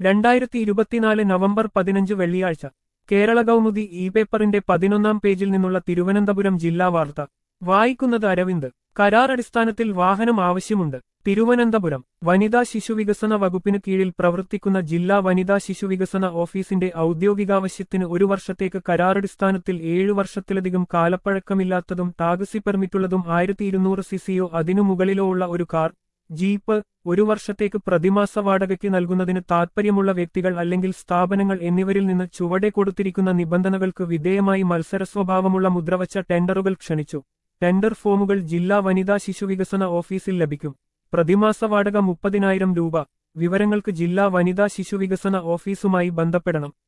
രണ്ടായിരത്തി ഇരുപത്തിനാല് നവംബർ പതിനഞ്ച് വെള്ളിയാഴ്ച കേരള കൗമുദി ഇ പേപ്പറിന്റെ പതിനൊന്നാം പേജിൽ നിന്നുള്ള തിരുവനന്തപുരം ജില്ലാ വാർത്ത വായിക്കുന്നത് അരവിന്ദ് കരാർ അടിസ്ഥാനത്തിൽ വാഹനം ആവശ്യമുണ്ട് തിരുവനന്തപുരം വനിതാ ശിശുവികസന വകുപ്പിന് കീഴിൽ പ്രവർത്തിക്കുന്ന ജില്ലാ വനിതാ ശിശുവികസന ഓഫീസിന്റെ ഔദ്യോഗികാവശ്യത്തിന് ഒരു വർഷത്തേക്ക് കരാറടിസ്ഥാനത്തിൽ ഏഴു വർഷത്തിലധികം കാലപ്പഴക്കമില്ലാത്തതും ടാക്സി പെർമിറ്റുള്ളതും ആയിരത്തി ഇരുന്നൂറ് സിസിയോ അതിനു മുകളിലോ ഉള്ള ഒരു കാർ ജീപ്പ് ഒരു വർഷത്തേക്ക് പ്രതിമാസ വാടകയ്ക്ക് നൽകുന്നതിന് താൽപ്പര്യമുള്ള വ്യക്തികൾ അല്ലെങ്കിൽ സ്ഥാപനങ്ങൾ എന്നിവരിൽ നിന്ന് ചുവടെ കൊടുത്തിരിക്കുന്ന നിബന്ധനകൾക്ക് വിധേയമായി മത്സര സ്വഭാവമുള്ള മുദ്രവച്ച ടെൻഡറുകൾ ക്ഷണിച്ചു ടെൻഡർ ഫോമുകൾ ജില്ലാ വനിതാ ശിശുവികസന ഓഫീസിൽ ലഭിക്കും പ്രതിമാസ വാടക മുപ്പതിനായിരം രൂപ വിവരങ്ങൾക്ക് ജില്ലാ വനിതാ ശിശുവികസന ഓഫീസുമായി ബന്ധപ്പെടണം